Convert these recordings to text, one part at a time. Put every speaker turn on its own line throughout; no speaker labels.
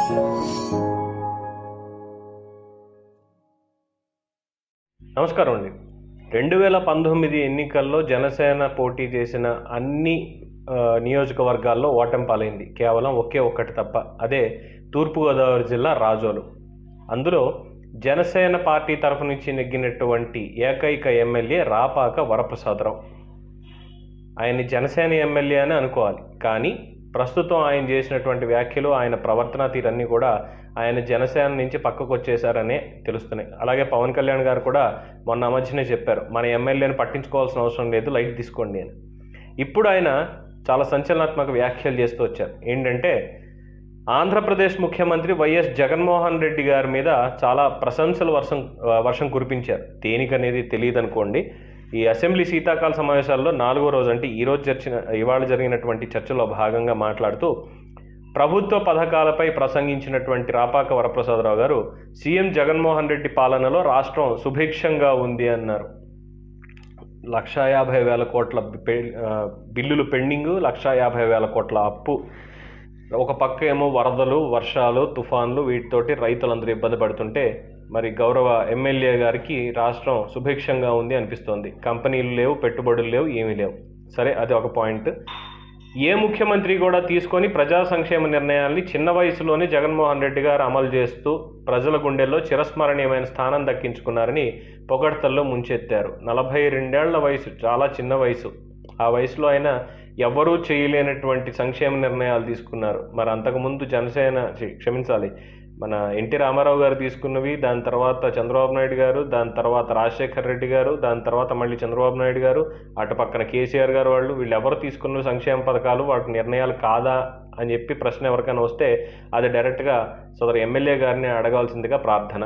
నమస్కారం అండి రెండు వేల పంతొమ్మిది ఎన్నికల్లో జనసేన పోటీ చేసిన అన్ని ఆ, నియోజకవర్గాల్లో ఓటమి పాలైంది కేవలం ఒకే ఒక్కటి తప్ప అదే తూర్పుగోదావరి జిల్లా రాజోలు అందులో జనసేన పార్టీ తరఫు నుంచి నెగ్గినటువంటి ఏకైక ఎమ్మెల్యే రాపాక వరప్రసాదరావు ఆయన్ని జనసేన ఎమ్మెల్యే అని అనుకోవాలి కానీ ప్రస్తుతం ఆయన చేసినటువంటి వ్యాఖ్యలు ఆయన ప్రవర్తన తీరన్నీ కూడా ఆయన జనసేన నుంచి పక్కకు వచ్చేసారనే తెలుస్తున్నాయి అలాగే పవన్ కళ్యాణ్ గారు కూడా మొన్న మధ్యనే చెప్పారు మన ఎమ్మెల్యేని పట్టించుకోవాల్సిన అవసరం లేదు లైట్ తీసుకోండి అని ఇప్పుడు ఆయన చాలా సంచలనాత్మక వ్యాఖ్యలు చేస్తూ వచ్చారు ఏంటంటే ఆంధ్రప్రదేశ్ ముఖ్యమంత్రి వైఎస్ జగన్మోహన్ రెడ్డి గారి మీద చాలా ప్రశంసల వర్షం వర్షం కురిపించారు దేనికనేది తెలియదు అనుకోండి ఈ అసెంబ్లీ శీతాకాల సమావేశాల్లో నాలుగో రోజు అంటే ఈ రోజు చర్చిన ఇవాళ జరిగినటువంటి చర్చలో భాగంగా మాట్లాడుతూ ప్రభుత్వ పథకాలపై ప్రసంగించినటువంటి రాపాక వరప్రసాదరావు గారు సీఎం జగన్మోహన్ రెడ్డి పాలనలో రాష్ట్రం సుభిక్షంగా ఉంది అన్నారు లక్షా యాభై వేల కోట్ల పె- ఆ, బిల్లులు పెండింగు లక్షా యాభై వేల కోట్ల అప్పు ఒక పక్క ఏమో వరదలు వర్షాలు తుఫాన్లు వీటితోటి రైతులందరూ ఇబ్బంది పడుతుంటే మరి గౌరవ ఎమ్మెల్యే గారికి రాష్ట్రం సుభిక్షంగా ఉంది అనిపిస్తోంది కంపెనీలు లేవు పెట్టుబడులు లేవు ఏమీ లేవు సరే అది ఒక పాయింట్ ఏ ముఖ్యమంత్రి కూడా తీసుకొని ప్రజా సంక్షేమ నిర్ణయాల్ని చిన్న వయసులోనే జగన్మోహన్ రెడ్డి గారు అమలు చేస్తూ ప్రజల గుండెల్లో చిరస్మరణీయమైన స్థానం దక్కించుకున్నారని పొగడ్తల్లో ముంచెత్తారు నలభై రెండేళ్ల వయసు చాలా చిన్న వయసు ఆ వయసులో అయినా ఎవరూ చేయలేనటువంటి సంక్షేమ నిర్ణయాలు తీసుకున్నారు మరి అంతకుముందు జనసేన క్ష- క్షమించాలి మన ఎన్టీ రామారావు గారు తీసుకున్నవి దాని తర్వాత చంద్రబాబు నాయుడు గారు దాని తర్వాత రాజశేఖర్ రెడ్డి గారు దాని తర్వాత మళ్ళీ చంద్రబాబు నాయుడు గారు అటు పక్కన కేసీఆర్ గారు వాళ్ళు వీళ్ళు ఎవరు తీసుకున్న సంక్షేమ పథకాలు వాటి నిర్ణయాలు కాదా అని చెప్పి ప్రశ్న ఎవరికైనా వస్తే అది డైరెక్ట్గా సోదరు ఎమ్మెల్యే గారిని అడగాల్సిందిగా ప్రార్థన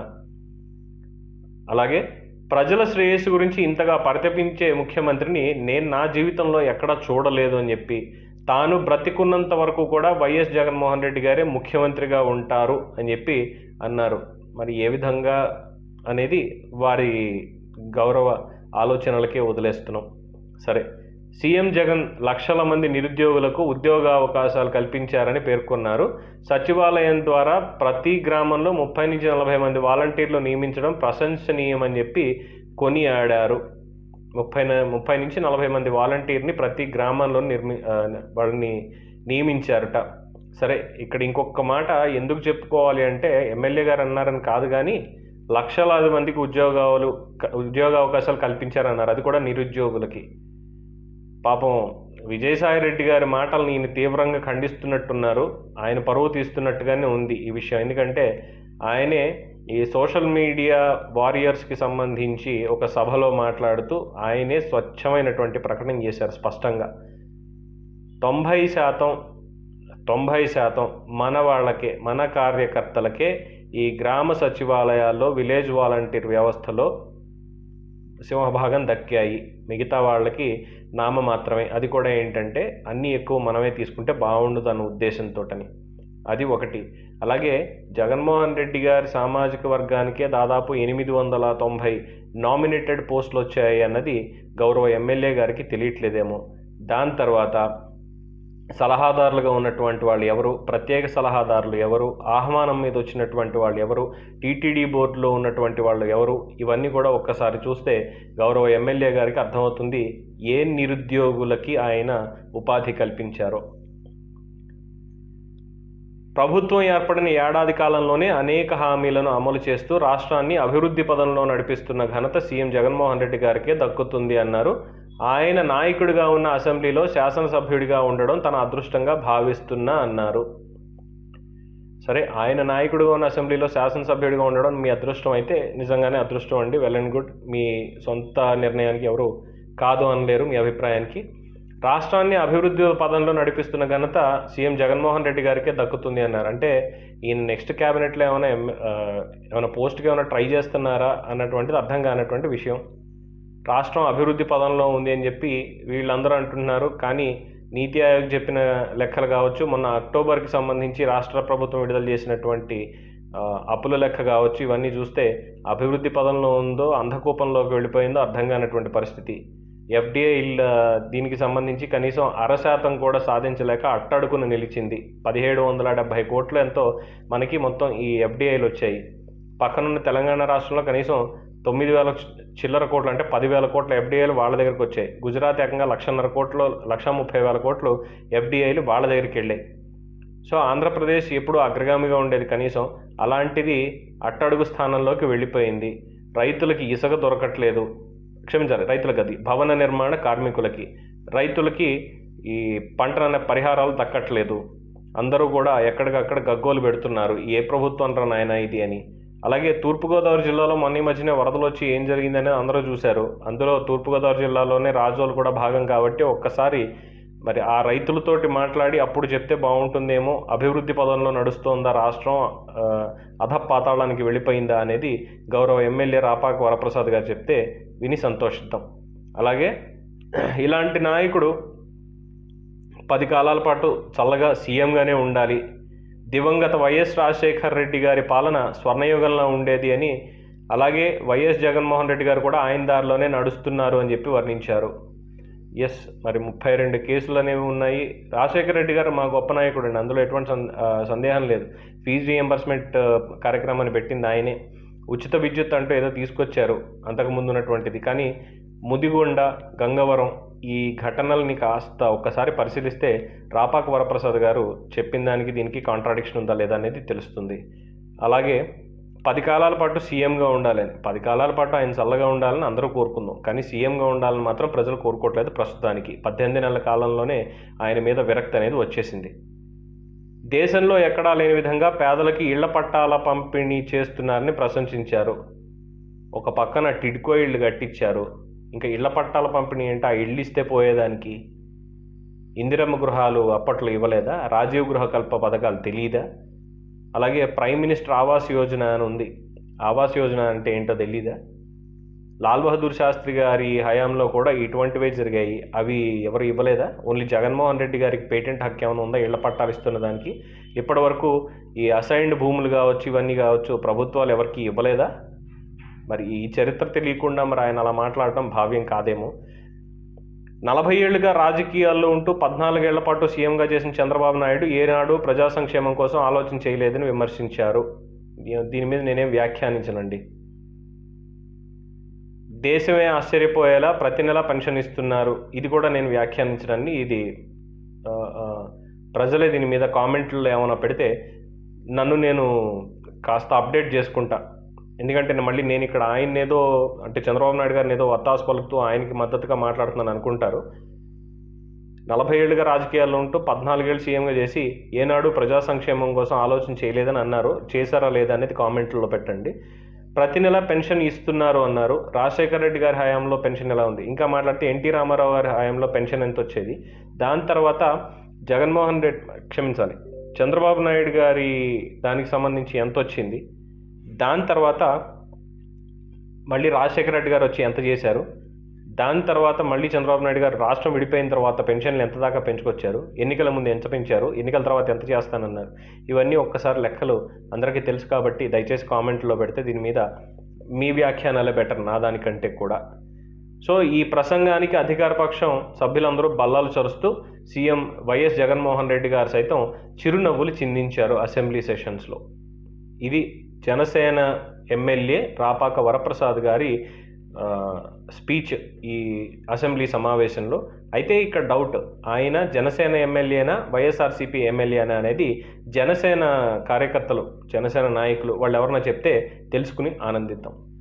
అలాగే ప్రజల శ్రేయస్సు గురించి ఇంతగా పరితపించే ముఖ్యమంత్రిని నేను నా జీవితంలో ఎక్కడా చూడలేదు అని చెప్పి తాను బ్రతికున్నంత వరకు కూడా వైఎస్ జగన్మోహన్ రెడ్డి గారే ముఖ్యమంత్రిగా ఉంటారు అని చెప్పి అన్నారు మరి ఏ విధంగా అనేది వారి గౌరవ ఆలోచనలకే వదిలేస్తున్నాం సరే సీఎం జగన్ లక్షల మంది నిరుద్యోగులకు ఉద్యోగ అవకాశాలు కల్పించారని పేర్కొన్నారు సచివాలయం ద్వారా ప్రతి గ్రామంలో ముప్పై నుంచి నలభై మంది వాలంటీర్లు నియమించడం ప్రశంసనీయమని చెప్పి కొనియాడారు ముప్పై న- ముప్పై నుంచి నలభై మంది వాలంటీర్ని ప్రతి గ్రామంలో నిర్మి ఆ, వాళ్ళని నియమించారట సరే ఇక్కడ ఇంకొక మాట ఎందుకు చెప్పుకోవాలి అంటే ఎమ్మెల్యే గారు అన్నారని కాదు కానీ లక్షలాది మందికి ఉద్యోగాలు క- ఉద్యోగ అవకాశాలు కల్పించారన్నారు అది కూడా నిరుద్యోగులకి పాపం విజయసాయి రెడ్డి గారి మాటలను ఈయన తీవ్రంగా ఖండిస్తున్నట్టున్నారు ఆయన పరువు తీస్తున్నట్టుగానే ఉంది ఈ విషయం ఎందుకంటే ఆయనే ఈ సోషల్ మీడియా వారియర్స్కి సంబంధించి ఒక సభలో మాట్లాడుతూ ఆయనే స్వచ్ఛమైనటువంటి ప్రకటన చేశారు స్పష్టంగా తొంభై శాతం తొంభై శాతం మన వాళ్ళకే మన కార్యకర్తలకే ఈ గ్రామ సచివాలయాల్లో విలేజ్ వాలంటీర్ వ్యవస్థలో సింహభాగం దక్కాయి మిగతా వాళ్ళకి నామ మాత్రమే అది కూడా ఏంటంటే అన్నీ ఎక్కువ మనమే తీసుకుంటే బాగుండదు అన్న ఉద్దేశంతోటని అది ఒకటి అలాగే జగన్మోహన్ రెడ్డి గారి సామాజిక వర్గానికే దాదాపు ఎనిమిది వందల తొంభై నామినేటెడ్ పోస్టులు వచ్చాయి అన్నది గౌరవ ఎమ్మెల్యే గారికి తెలియట్లేదేమో దాని తర్వాత సలహాదారులుగా ఉన్నటువంటి వాళ్ళు ఎవరు ప్రత్యేక సలహాదారులు ఎవరు ఆహ్వానం మీద వచ్చినటువంటి వాళ్ళు ఎవరు టీటీడీ బోర్డులో ఉన్నటువంటి వాళ్ళు ఎవరు ఇవన్నీ కూడా ఒక్కసారి చూస్తే గౌరవ ఎమ్మెల్యే గారికి అర్థమవుతుంది ఏ నిరుద్యోగులకి ఆయన ఉపాధి కల్పించారో ప్రభుత్వం ఏర్పడిన ఏడాది కాలంలోనే అనేక హామీలను అమలు చేస్తూ రాష్ట్రాన్ని అభివృద్ధి పదంలో నడిపిస్తున్న ఘనత సీఎం జగన్మోహన్ రెడ్డి గారికే దక్కుతుంది అన్నారు ఆయన నాయకుడిగా ఉన్న అసెంబ్లీలో శాసనసభ్యుడిగా ఉండడం తన అదృష్టంగా భావిస్తున్నా అన్నారు సరే ఆయన నాయకుడిగా ఉన్న అసెంబ్లీలో శాసనసభ్యుడిగా ఉండడం మీ అదృష్టం అయితే నిజంగానే అదృష్టం అండి వెల్ అండ్ గుడ్ మీ సొంత నిర్ణయానికి ఎవరు కాదు అనలేరు మీ అభిప్రాయానికి రాష్ట్రాన్ని అభివృద్ధి పదంలో నడిపిస్తున్న ఘనత సీఎం జగన్మోహన్ రెడ్డి గారికే దక్కుతుంది అన్నారు అంటే ఈయన నెక్స్ట్ క్యాబినెట్లో ఏమైనా ఎమ్- ఆ, ఏమైనా పోస్ట్కి ఏమైనా ట్రై చేస్తున్నారా అన్నటువంటిది అర్థం కానటువంటి విషయం రాష్ట్రం అభివృద్ధి పదంలో ఉంది అని చెప్పి వీళ్ళందరూ అంటున్నారు కానీ నీతి ఆయోగ్ చెప్పిన లెక్కలు కావచ్చు మొన్న అక్టోబర్కి సంబంధించి రాష్ట్ర ప్రభుత్వం విడుదల చేసినటువంటి ఆ, అప్పుల లెక్క కావచ్చు ఇవన్నీ చూస్తే అభివృద్ధి పదంలో ఉందో అంధకూపంలోకి వెళ్ళిపోయిందో అర్థం కానటువంటి పరిస్థితి ఎఫ్డిఐ దీనికి సంబంధించి కనీసం అర శాతం కూడా సాధించలేక అట్టడుకున నిలిచింది పదిహేడు వందల డెబ్బై కోట్లు ఎంతో మనకి మొత్తం ఈ ఎఫ్డిఐలు వచ్చాయి పక్కనున్న తెలంగాణ రాష్ట్రంలో కనీసం తొమ్మిది వేల చిల్లర కోట్లు అంటే పదివేల కోట్ల ఎఫ్డిఐలు వాళ్ళ దగ్గరికి వచ్చాయి గుజరాత్ ఏకంగా లక్షన్నర కోట్లు లక్ష ముప్పై వేల కోట్లు ఎఫ్డిఐలు వాళ్ళ దగ్గరికి వెళ్ళాయి సో ఆంధ్రప్రదేశ్ ఎప్పుడు అగ్రగామిగా ఉండేది కనీసం అలాంటిది అట్టడుగు స్థానంలోకి వెళ్ళిపోయింది రైతులకి ఇసుక దొరకట్లేదు క్షమించాలి రైతులకు అది భవన నిర్మాణ కార్మికులకి రైతులకి ఈ పంట పరిహారాలు దక్కట్లేదు అందరూ కూడా ఎక్కడికక్కడ గగ్గోలు పెడుతున్నారు ఏ ప్రభుత్వం రా నాయన ఇది అని అలాగే తూర్పుగోదావరి జిల్లాలో మొన్న ఈ మధ్యనే వరదలు వచ్చి ఏం జరిగిందని అందరూ చూశారు అందులో తూర్పుగోదావరి జిల్లాలోనే రాజోలు కూడా భాగం కాబట్టి ఒక్కసారి మరి ఆ రైతులతోటి మాట్లాడి అప్పుడు చెప్తే బాగుంటుందేమో అభివృద్ధి పదంలో నడుస్తోందా రాష్ట్రం ఆ, అధపాతాళానికి వెళ్ళిపోయిందా అనేది గౌరవ ఎమ్మెల్యే రాపాక వరప్రసాద్ గారు చెప్తే విని సంతోషిద్దాం అలాగే ఇలాంటి నాయకుడు పది కాలాల పాటు చల్లగా సీఎంగానే ఉండాలి దివంగత వైఎస్ రాజశేఖర్ రెడ్డి గారి పాలన స్వర్ణయుగంలో ఉండేది అని అలాగే వైఎస్ జగన్మోహన్ రెడ్డి గారు కూడా ఆయన దారిలోనే నడుస్తున్నారు అని చెప్పి వర్ణించారు ఎస్ మరి ముప్పై రెండు కేసులు అనేవి ఉన్నాయి రాజశేఖర రెడ్డి గారు మా గొప్ప నాయకుడు అండి అందులో ఎటువంటి సం- ఆ, సందేహం లేదు ఫీజు రియంబర్స్మెంట్ కార్యక్రమాన్ని పెట్టింది ఆయనే ఉచిత విద్యుత్ అంటూ ఏదో తీసుకొచ్చారు అంతకుముందు ఉన్నటువంటిది కానీ ముదిగొండ గంగవరం ఈ ఘటనల్ని కాస్త ఒక్కసారి పరిశీలిస్తే రాపాక వరప్రసాద్ గారు చెప్పిన దానికి దీనికి కాంట్రాడిక్షన్ ఉందా లేదా అనేది తెలుస్తుంది అలాగే పది కాలాల పాటు సీఎంగా ఉండాలని పది కాలాల పాటు ఆయన చల్లగా ఉండాలని అందరూ కోరుకుందాం కానీ సీఎంగా ఉండాలని మాత్రం ప్రజలు కోరుకోవట్లేదు ప్రస్తుతానికి పద్దెనిమిది నెలల కాలంలోనే ఆయన మీద విరక్తి అనేది వచ్చేసింది దేశంలో ఎక్కడా లేని విధంగా పేదలకి ఇళ్ల పట్టాల పంపిణీ చేస్తున్నారని ప్రశంసించారు ఒక పక్కన టిడ్కో ఇళ్ళు కట్టించారు ఇంకా ఇళ్ల పట్టాల పంపిణీ అంటే ఆ ఇళ్ళు ఇస్తే పోయేదానికి ఇందిరమ్మ గృహాలు అప్పట్లో ఇవ్వలేదా రాజీవ్ గృహ కల్ప పథకాలు తెలియదా అలాగే ప్రైమ్ మినిస్టర్ ఆవాస్ యోజన అని ఉంది ఆవాస్ యోజన అంటే ఏంటో తెలీదా లాల్ బహదూర్ శాస్త్రి గారి హయాంలో కూడా ఇటువంటివే జరిగాయి అవి ఎవరు ఇవ్వలేదా ఓన్లీ జగన్మోహన్ రెడ్డి గారికి పేటెంట్ హక్కు ఏమైనా ఉందా ఇళ్ల పట్టాలు ఇస్తున్న దానికి ఇప్పటి వరకు ఈ అసైన్డ్ భూములు కావచ్చు ఇవన్నీ కావచ్చు ప్రభుత్వాలు ఎవరికి ఇవ్వలేదా మరి ఈ చరిత్ర తెలియకుండా మరి ఆయన అలా మాట్లాడటం భావ్యం కాదేమో నలభై ఏళ్లుగా రాజకీయాల్లో ఉంటూ పద్నాలుగేళ్ల పాటు సీఎంగా చేసిన చంద్రబాబు నాయుడు ఏనాడు ప్రజా సంక్షేమం కోసం ఆలోచన చేయలేదని విమర్శించారు దీ- దీని మీద నేనేం వ్యాఖ్యానించనండి దేశమే ఆశ్చర్యపోయేలా ప్రతి నెల పెన్షన్ ఇస్తున్నారు ఇది కూడా నేను వ్యాఖ్యానించడాన్ని ఇది ఆ, ఆ, ప్రజలే దీని మీద కామెంట్లు ఏమైనా పెడితే నన్ను నేను కాస్త అప్డేట్ చేసుకుంటా ఎందుకంటే నేను మళ్ళీ నేను ఇక్కడ ఆయన ఏదో అంటే చంద్రబాబు నాయుడు గారిని ఏదో వత్తాసు పలుకుతూ ఆయనకి మద్దతుగా మాట్లాడుతున్నాను అనుకుంటారు నలభై ఏళ్ళుగా రాజకీయాల్లో ఉంటూ పద్నాలుగేళ్ళు సీఎంగా చేసి ఏనాడు ప్రజా సంక్షేమం కోసం ఆలోచన చేయలేదని అన్నారు చేశారా లేదా అనేది కామెంట్లలో పెట్టండి ప్రతి నెల పెన్షన్ ఇస్తున్నారు అన్నారు రాజశేఖర రెడ్డి గారి హయాంలో పెన్షన్ ఎలా ఉంది ఇంకా మాట్లాడితే ఎన్టీ రామారావు గారి హయాంలో పెన్షన్ ఎంత వచ్చేది దాని తర్వాత జగన్మోహన్ రెడ్డి క్షమించాలి చంద్రబాబు నాయుడు గారి దానికి సంబంధించి ఎంత వచ్చింది దాని తర్వాత మళ్ళీ రాజశేఖర రెడ్డి గారు వచ్చి ఎంత చేశారు దాని తర్వాత మళ్ళీ చంద్రబాబు నాయుడు గారు రాష్ట్రం విడిపోయిన తర్వాత పెన్షన్లు ఎంత దాకా పెంచుకొచ్చారు ఎన్నికల ముందు ఎంత పెంచారు ఎన్నికల తర్వాత ఎంత చేస్తానన్నారు ఇవన్నీ ఒక్కసారి లెక్కలు అందరికీ తెలుసు కాబట్టి దయచేసి కామెంట్లో పెడితే దీని మీద మీ వ్యాఖ్యానాలే బెటర్ నా దానికంటే కూడా సో ఈ ప్రసంగానికి అధికార పక్షం సభ్యులందరూ బల్లాలు చరుస్తూ సీఎం వైఎస్ జగన్మోహన్ రెడ్డి గారు సైతం చిరునవ్వులు చిందించారు అసెంబ్లీ సెషన్స్లో ఇది జనసేన ఎమ్మెల్యే రాపాక వరప్రసాద్ గారి ఆ, స్పీచ్ ఈ అసెంబ్లీ సమావేశంలో అయితే ఇక్కడ డౌట్ ఆయన జనసేన ఎమ్మెల్యేనా వైఎస్ఆర్సీపీ ఎమ్మెల్యేనా అనేది జనసేన కార్యకర్తలు జనసేన నాయకులు వాళ్ళు ఎవరన్నా చెప్తే తెలుసుకుని ఆనందిద్దాం